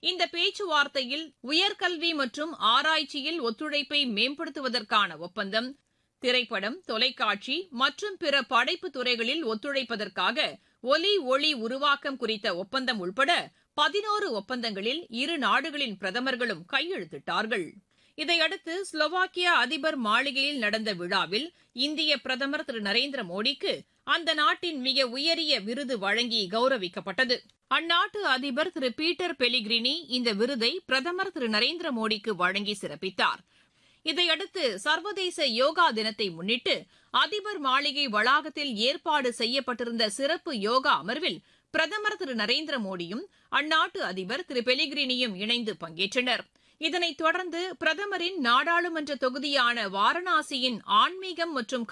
இந்த பேச்சுவார்த்தையில் உயர்கல்வி மற்றும் ஆராய்ச்சியில் ஒத்துழைப்பை மேம்படுத்துவதற்கான ஒப்பந்தம் திரைப்படம் தொலைக்காட்சி மற்றும் பிற படைப்பு துறைகளில் ஒத்துழைப்பதற்காக ஒலி ஒளி உருவாக்கம் குறித்த ஒப்பந்தம் உள்பட பதினோரு ஒப்பந்தங்களில் இரு நாடுகளின் பிரதமர்களும் கையெழுத்திட்டார்கள் இதையடுத்து ஸ்லோவாக்கியா அதிபர் மாளிகையில் நடந்த விழாவில் இந்திய பிரதமர் திரு நரேந்திர மோடிக்கு அந்த நாட்டின் மிக உயரிய விருது வழங்கி கௌரவிக்கப்பட்டது அந்நாட்டு அதிபர் திரு பீட்டர் பெலிகிரினி இந்த விருதை பிரதமர் திரு நரேந்திர மோடிக்கு வழங்கி சிறப்பித்தார் இதையடுத்து சர்வதேச யோகா தினத்தை முன்னிட்டு அதிபர் மாளிகை வளாகத்தில் ஏற்பாடு செய்யப்பட்டிருந்த சிறப்பு யோகா அமர்வில் பிரதமர் திரு நரேந்திர மோடியும் அந்நாட்டு அதிபர் திரு பெலிகிரினியும் இணைந்து பங்கேற்றனர் இதனைத் தொடர்ந்து பிரதமரின் நாடாளுமன்ற தொகுதியான வாரணாசியின் ஆன்மீகம் மற்றும்